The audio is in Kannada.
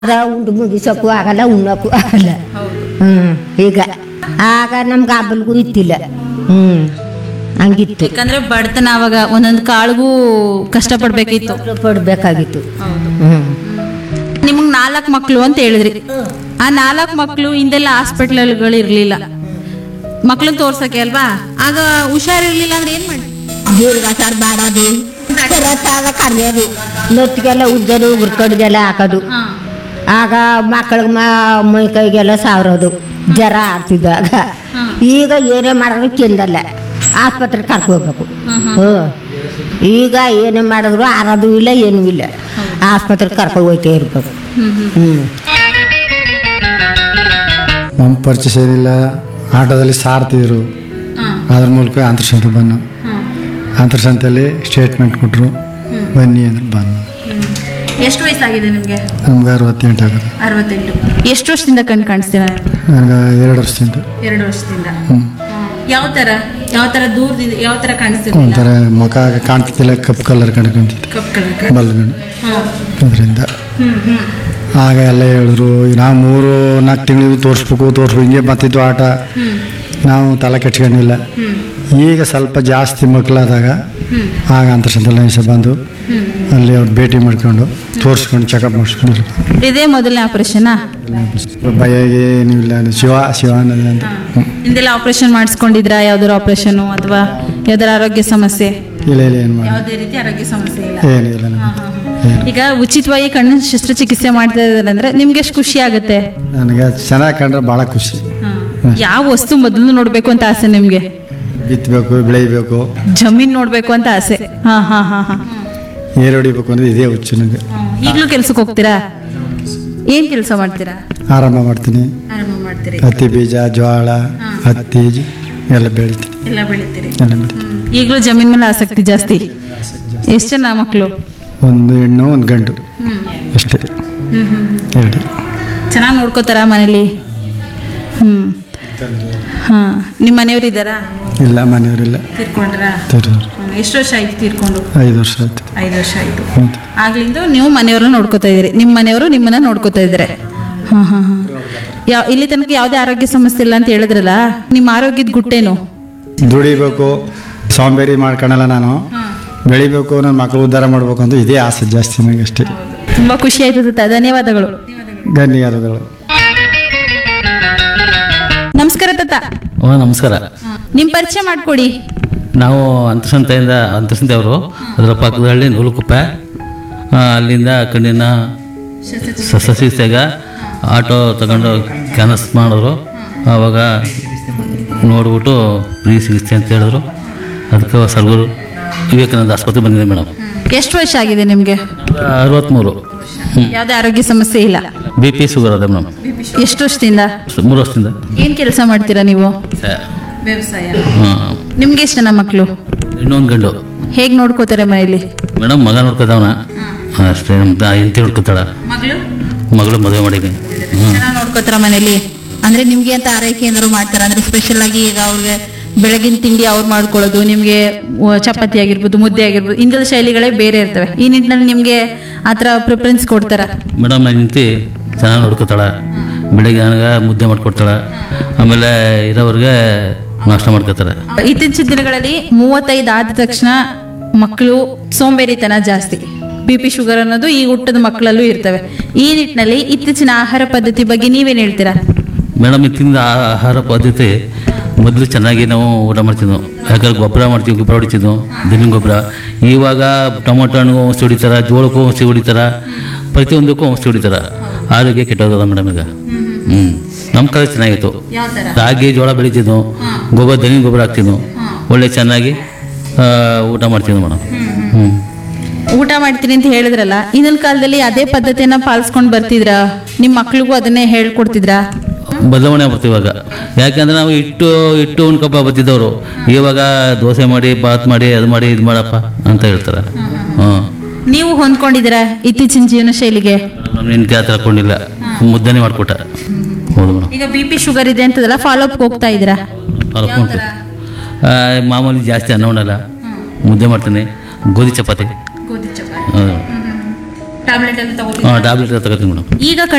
ಅದ ಉಂಡು ಮುಗಿಸೋಕ್ಕೂ ಆಗಲ್ಲ ಉಣ್ಣೋಕ್ಕೂ ಆಗಲ್ಲ ಹ್ಞೂ ಈಗ ಆಗ ನಮ್ಗೆ ಆಬಲ್ಗೂ ಇತ್ತಿಲ್ಲ ಹ್ಞೂ ಹಂಗಿತ್ತು ಯಾಕಂದ್ರೆ ಬಡತನ ಅವಾಗ ಒಂದೊಂದು ಕಾಳಿಗೂ ಕಷ್ಟಪಡ್ಬೇಕಿತ್ತು ಪಡ್ಬೇಕಾಗಿತ್ತು ಹ್ಞೂ ನಿಮಗ್ ನಾಲ್ಕು ಮಕ್ಳು ಅಂತ ಹೇಳಿದ್ರಿ ಆ ನಾಲ್ಕು ಮಕ್ಳು ಹಿಂದೆಲ್ಲ ಹಾಸ್ಪಿಟ್ಲ್ಗಳು ಇರ್ಲಿಲ್ಲ ಮಕ್ಳನ್ನ ತೋರ್ಸಕ್ಕೆ ಅಲ್ವಾ ಆಗ ಹುಷಾರಿರ್ಲಿಲ್ಲ ಅಂದ್ರೆ ಏನ್ ಮಾಡಿ ಜೀರಿಗೆ ಸಾರು ಬಾಡೋದು ಕರೆಕ್ಟಾಗ ಕರೆಯೋದು ನೊತ್ತಿಗೆಲ್ಲ ಉಜ್ಜೋದು ಉರ್ಕಡ್ಗೆಲ್ಲ ಹಾಕೋದು ಆಗ ಮಕ್ಕಳಿಗೆ ಮೈ ಕೈಗೆಲ್ಲ ಸಾವ್ರೋದು ಜ್ವರ ಆಡ್ತಿದ್ದಾಗ ಈಗ ಏನೇ ಮಾಡಿದ್ರು ತಿಂದಲ್ಲ ಆಸ್ಪತ್ರೆಗೆ ಕರ್ಕೋಬೇಕು ಹ್ಞೂ ಈಗ ಏನೇ ಮಾಡಿದ್ರು ಆರೋದು ಇಲ್ಲ ಏನೂ ಇಲ್ಲ ಆಸ್ಪತ್ರೆಗೆ ಕರ್ಕೊಂಡು ಹೋಯ್ತೇ ಇರ್ಬೇಕು ಹ್ಞೂ ನಮ್ಮ ಪರಿಚಯ ಏನಿಲ್ಲ ಆಟೋದಲ್ಲಿ ಸಾರ್ತಿದ್ರು ಅದ್ರ ಮೂಲಕ ಅಂತರ್ಸಂತೆ ಬನ್ನು ಅಂತರ್ಸಂತೆಯಲ್ಲಿ ಸ್ಟೇಟ್ಮೆಂಟ್ ಕೊಟ್ಟರು ಬನ್ನಿ ಅಂದ್ರೆ ಬಂದು ಎಷ್ಟು ವಯಸ್ಸಾಗಿದೆ ನಿಮ್ಗೆ ನಮ್ಗೆ ಅರವತ್ತೆಂಟು ಆಗುತ್ತೆ ಅರವತ್ತೆಂಟು ಎಷ್ಟು ವರ್ಷದಿಂದ ಕಣ್ ಕಾಣಿಸ್ತೀರ ನನಗೆ ಎರಡು ವರ್ಷದಿಂದ ಎರಡು ವರ್ಷದಿಂದ ಹ್ಞೂ ಯಾವ ತರ ಯಾವ ತರ ದೂರದಿಂದ ಯಾವ ತರ ಕಾಣಿಸ್ತೀರ ಒಂಥರ ಮುಖ ಕಾಣ್ತಿದ್ದಿಲ್ಲ ಕಪ್ಪು ಕಲರ್ ಕಾಣ್ಕೊಂತಿತ್ತು ಕಪ್ ಕಲರ್ ಬಲ್ಗಣ್ಣು ಅದರಿಂದ ಆಗ ಎಲ್ಲ ಹೇಳಿದ್ರು ನಾವು ಮೂರು ನಾಲ್ಕು ತಿಂಗಳು ತೋರಿಸ್ಬೇಕು ತೋರಿಸ್ಬೇಕು ಹಿಂಗೆ ಬರ್ತಿದ್ವು ಆಟ ನಾವು ತಲೆ ಕೆಟ್ಕೊಂಡಿಲ್ಲ ಈಗ ಸ್ವಲ್ಪ ಜಾಸ್ತಿ ಮಕ್ಕಳಾದಾಗ ಆಗ ಅಂತರ್ಸಂತೆಲ್ಲ ನಿಮಿಷ ಬಂದು ಅಲ್ಲಿ ಅವ್ರು ಭೇಟಿ ಮಾಡ್ಕೊಂಡು ತೋರಿಸ್ಕೊಂಡು ಚೆಕಪ್ ಮಾಡಿಸ್ಕೊಂಡು ಇದೇ ಮೊದಲನೇ ಆಪರೇಷನ್ ಭಯ ಏನೂ ಇಲ್ಲ ಅದು ಶಿವ ಶಿವ ಅನ್ನೋದು ಅಂತ ಹ್ಮ್. ಹಿಂದೆಲ್ಲ ಆಪರೇಷನ್ ಮಾಡಿಸ್ಕೊಂಡಿದ್ರಾ ಯಾವ್ದಾದ್ರು ಆಪರೇಷನ್ ಅಥವಾ ಯಾವ್ದಾರ ಆರೋಗ್ಯ ಸಮಸ್ಯೆ ಇಲ್ಲ ಇಲ್ಲ ಏನು ಮಾಡಿ ಯಾವುದೇ ರೀತಿ ಆರೋಗ್ಯ ಸಮಸ್ಯೆ ಇಲ್ಲ ಏನಿಲ್ಲ ನಮ್ಗೆ ಏನು ಈಗ ಉಚಿತವಾಗಿ ಕಣ್ಣು ಶಸ್ತ್ರಚಿಕಿತ್ಸೆ ಮಾಡ್ತಾ ಇದ್ದಾರೆ ಅಂದ್ರೆ ನಿಮ್ಗೆ ಎಷ್ಟು ಖುಷಿ ಆಗುತ್ತೆ ನನಗೆ ಚೆನ್ನಾಗಿ ಕಂಡ್ರೆ ಭಾಳ ಖುಷಿ ಯಾವ ವಸ್ತು ಮೊದಲು ನೋಡ್ಬೇಕು ಅಂತ ಆಸೆ ನಿಮ್ಗೆ ಬಿತ್ತಬೇಕು ಬೆಳೆಯಬೇಕು ಜಮೀನ್ ನೋಡ್ಬೇಕು ಅಂತ ಆಸೆ ಹಾ ಹಾ ಹಾ ಹಾ ಏರು ಹೊಡಿಬೇಕು ಅಂದ್ರೆ ಇದೇ ಹುಚ್ಚು ನನಗೆ ಈಗಲೂ ಕೆಲ್ಸಕ್ಕೆ ಹೋಗ್ತೀರಾ ಏನ್ ಕೆಲಸ ಮಾಡ್ತೀರಾ ಆರಂಭ ಮಾಡ್ತೀನಿ ಆರಂಭ ಮಾಡ್ತೀರಿ ಹತ್ತಿ ಬೀಜ ಜೋಳ ಹತ್ತಿ ಜ- ಎಲ್ಲ ಬೆಳಿತೀನಿ ಎಲ್ಲ ಬೆಳಿತೀರಿ ಎಲ್ಲ ಬೆಳಿತೀನಿ. ಈಗಲೂ ಜಮೀನ್ ಮೇಲೆ ಆಸಕ್ತಿ ಜಾಸ್ತಿ ಎಷ್ಟು ಜನ ಮಕ್ಕಳು ಒಂದು ಹೆಣ್ಣು ಒಂದು ಗಂಡು ಅಷ್ಟೇ ಎರಡು ಚೆನ್ನಾಗಿ ನೋಡ್ಕೋತಾರ ಮನೇಲಿ ಹ್ಮ್ ಹಾ ನಿಮ್ಮ ಮನೆಯವ್ರು ಇದ್ದಾರಾ ಇಲ್ಲ ಮನೆಯವರಿಲ್ಲ ತೀರ್ಕೊಂಡ್ರಾ ತರೋರು ಎಷ್ಟು ವರ್ಷ ಆಯ್ತು ತೀರ್ಕೊಂಡು ಐದು ವರ್ಷ ಆಯ್ತು ಐದು ವರ್ಷ ಆಯ್ತು ಹೌದು ಆಗ್ಲಿಂದ ನೀವು ಮನೆಯವ್ರನ್ನ ನೋಡ್ಕೋತಾ ಇದ್ದೀರಿ ನಿಮ್ಮ ಮನೆಯವರು ನಿಮ್ಮನ್ನ ನೋಡ್ಕೋತಾ ಇದ್ದಾರೆ ಹಾ ಹಾ ಹಾ ಯಾವ ಇಲ್ಲಿ ತನಕ ಯಾವುದೇ ಆರೋಗ್ಯ ಸಮಸ್ಯೆ ಇಲ್ಲ ಅಂತ ಹೇಳಿದ್ರಲ್ಲ ನಿಮ್ಮ ಆರೋಗ್ಯದ ಗುಟ್ಟೇನು ದುಡಿಬೇಕು ಸೋಂಬೇರಿ ಮಾಡ್ಕೊಳಲ್ಲ ನಾನು ಬೆಳಿಬೇಕು ನನ್ನ ಮಕ್ಕಳು ಉದ್ಧಾರ ಮಾಡ್ಬೇಕು ಅಂತ ಇದೇ ಆಸೆ ಜಾಸ್ತಿ ನನಗೆ ಅಷ್ಟೇ ತುಂಬಾ ಖುಷಿ ಆಯ್ತು ತಾತ ಧನ್ಯವಾದಗಳು ಧನ್ಯವಾದಗಳು ನಮಸ್ಕಾರ ತಾತ ಓ ನಮಸ್ಕಾರ ನಿಮ್ ಪರಿಚಯ ಮಾಡ್ಕೊಡಿ ನಾವು ಅಂತಸಂತೆಯಿಂದ ಅಂತಸಂತೆ ಅವರು ಅದರ ಪಕ್ಕದಲ್ಲಿ ನೂಲುಕುಪ್ಪೆ ಆ, ಅಲ್ಲಿಂದ ಕಣ್ಣಿನ ಸಸಿಸ್ತಾಗ ಆಟೋ ತಗೊಂಡು ಕ್ಯಾನಸ್ ಮಾಡಿದ್ರು ಆವಾಗ ನೋಡ್ಬಿಟ್ಟು ಫ್ರೀ ಸಿಗುತ್ತೆ ಅಂತ ಹೇಳಿದ್ರು ಅದಕ್ಕೆ ಸರ್ಗೂರು ವಿವೇಕಾನಂದ ಆಸ್ಪತ್ರೆ ಬಂದಿದೆ ಮೇಡಮ್ ಎಷ್ಟು ವರ್ಷ ಆಗಿದೆ ನಿಮ್ಗೆ ಅರವತ್ತ್ಮೂರು ಹ್ಞೂ ಯಾವುದೇ ಆರೋಗ್ಯ ಸಮಸ್ಯೆ ಇಲ್ಲ ಬಿ ಪಿ ಶುಗರ್ ಅದ ಮೇಡಮ್ ಎಷ್ಟು ವರ್ಷದಿಂದ ಮೂರು ವರ್ಷದಿಂದ ಏನ್ ಕೆಲಸ ಮಾಡ್ತೀರಾ ನೀವು ವ್ಯವಸಾಯ ನಿಮ್ಗೆ ಎಷ್ಟು ಜನ ಮಕ್ಕಳು ಇನ್ನೊಂದು ಗಂಡು ಹೇಗ್ ನೋಡ್ಕೋತಾರೆ ಮನೇಲಿ ಮೇಡಮ್ ಮಗ ನೋಡ್ಕೊತಾವನ ಅಷ್ಟೇ ನಮ್ಮ ಹೆಂಡತಿ ನೋಡ್ಕೊತಾಳ ಮಗಳು ಮಗಳು ಮದುವೆ ಮಾಡಿದ್ದೀನಿ ಹ್ಞೂ ಚೆನ್ನಾಗಿ ನೋಡ್ಕೋತಾರ ಮನೇಲಿ ಅಂದ್ರೆ ನಿಮ್ಗೆ ಅಂತ ಆರೈಕೆ ಏನಾದ್ರು ಮಾಡ್ತಾರ ಅಂದ್ರೆ ಸ್ಪೆಷಲ್ ಆಗಿ ಈಗ ಅವ್ರಿಗೆ ಬೆಳಗಿನ ತಿಂಡಿ ಅವ್ರು ಮಾಡ್ಕೊಳ್ಳೋದು ನಿಮ್ಗೆ ವ- ಚಪಾತಿ ಆಗಿರ್ಬೋದು ಮುದ್ದೆ ಆಗಿರ್ಬೋದು ಇಂಥದ ಶೈಲಿಗಳೇ ಬೇರೆ ಇರ್ತವೆ ಈ ನಿಟ್ಟಿನಲ್ಲಿ ನಿಮ್ಗೆ ಆತರ ಪ್ರಿಫರೆನ್ಸ್ ಕೊಡ್ತಾರ ಮೇಡಮ್ ನನ್ನ ಹೆಂಡತಿ ಚೆನ್ನಾಗಿ ನೋಡ್ಕೊತಾಳೆ ಬೆಳಿಗ್ಗೆ ನನಗೆ ಮುದ್ದೆ ಮಾಡ್ಕೊಡ್ತಾಳೆ ಆಮೇಲೆ ಇರೋವ್ರಿಗೆ ನಾಷ್ಟ ಮಾಡ್ಕೊತಾರೆ ಇತ್ತೀಚಿನ ದಿನಗಳಲ್ಲಿ ಮೂವತ್ತೈದು ಆದ ತಕ್ಷಣ ಮಕ್ಕಳು ಸೋಂಬೇರಿತನ ಜಾಸ್ತಿ ಬಿ ಪಿ ಶುಗರ್ ಅನ್ನೋದು ಈ ಹುಟ್ಟದ ಮಕ್ಕಳಲ್ಲೂ ಇರ್ತವೆ ಈ ನಿಟ್ಟಿನಲ್ಲಿ ಇತ್ತೀಚಿನ ಆಹಾರ ಪದ್ಧತಿ ಬಗ್ಗೆ ನೀವೇನ್ ಹೇಳ್ತೀರಾ ಮೇಡಮ್ ಇತ್ತಿಂದ ಆಹಾರ ಪದ್ಧತಿ ಮೊದಲು ಚೆನ್ನಾಗಿ ನಾವು ಊಟ ಮಾಡ್ತಿದ್ವು ಯಾಕಂದ್ರೆ ಗೊಬ್ಬರ ಮಾಡ್ತೀವಿ ಗೊಬ್ಬರ ಹೊಡಿತಿದ್ವು ದನಿನ ಗೊಬ್ಬರ ಇವಾಗ ಟೊಮೊಟೊ ಹಣ್ಣು ಔಷಧಿ ಹೊಡಿತಾರೆ ಜೋಳಕ್ಕೂ ಔಷಧಿ ಹೊಡಿತಾರೆ ಪ್ರತಿಯೊಂದಕ್ಕೂ ಔಷಧಿ ಹೊಡಿತಾರೆ ಆರೋಗ್ಯ ಕೆಟ್ಟೋಗದ ಮೇಡಮ್ ಈಗ ಹ್ಞೂ ನಮ್ಮ ಕಡೆ ಚೆನ್ನಾಗಿತ್ತು ರಾಗಿ ಜೋಳ ಬೆಳಿತಿದ್ವು ಗೊಬ್ಬರ ದನಿನ ಗೊಬ್ಬರ ಹಾಕ್ತಿದ್ವು ಒಳ್ಳೆ ಚೆನ್ನಾಗಿ ಆ, ಊಟ ಮಾಡ್ತಿದ್ವು ಮೇಡಮ್ ಹ್ಞೂ ಊಟ ಮಾಡ್ತೀನಿ ಅಂತ ಹೇಳಿದ್ರಲ್ಲ ಇನ್ನೊಂದ್ ಕಾಲದಲ್ಲಿ ಅದೇ ಪದ್ಧತಿಯನ್ನ ಪಾಲಿಸ್ಕೊಂಡ್ ಬರ್ತಿದ್ರಾ ನಿಮ್ ಮಕ್ಳಿಗೂ ಅದನ್ನೇ ಹೇಳ್ಕೊಡ್ತಿದ್ರಾ ಬದಲಾವಣೆ ಬರ್ತೀವಿ ಇವಾಗ ಯಾಕಂದ್ರೆ ನಾವು ಇಟ್ಟು ಇಟ್ಟು ಉಣ್ಕಪ್ಪ ಬರ್ತಿದ್ದವರು ಇವಾಗ ದೋಸೆ ಮಾಡಿ ಬಾತ್ ಮಾಡಿ ಅದು ಮಾಡಿ ಇದು ಮಾಡಪ್ಪ ಅಂತ ಹೇಳ್ತಾರೆ ಹ್ಞೂ ನೀವು ಹೊಂದ್ಕೊಂಡಿದ್ದೀರಾ ಇತ್ತೀಚಿನ ಜೀವನ ಶೈಲಿಗೆ ನಮ್ಮ ಹೆಂಡತಿ ಹತ್ರ ಹಾಕೊಂಡಿಲ್ಲ ಮುದ್ದೆನೇ ಮಾಡಿಕೊಟ್ಟ ಹೌದು ಮೇಡಮ್ ಈಗ ಬಿ ಪಿ ಶುಗರ್ ಇದೆ ಅಂತದಲ್ಲ ಫಾಲೋ ಅಪ್ ಹೋಗ್ತಾ ಇದ್ದೀರಾ ಫಾಲೋ ಮಾಮೂಲಿ ಜಾಸ್ತಿ ಅನ್ನ ಉಣ್ಣಲ್ಲ ಮುದ್ದೆ ಮಾಡ್ತೀನಿ ಗೋಧಿ ಚಪಾತಿ ಹೌದು ಟ್ಯಾಬ್ಲೆಟ್ ಎಲ್ಲ ತಗೋತೀವಿ ಹಾಂ ಟ್ಯಾಬ್ಲೆಟ್ ತಗೋತೀನಿ ಮೇಡಮ್ ಈಗ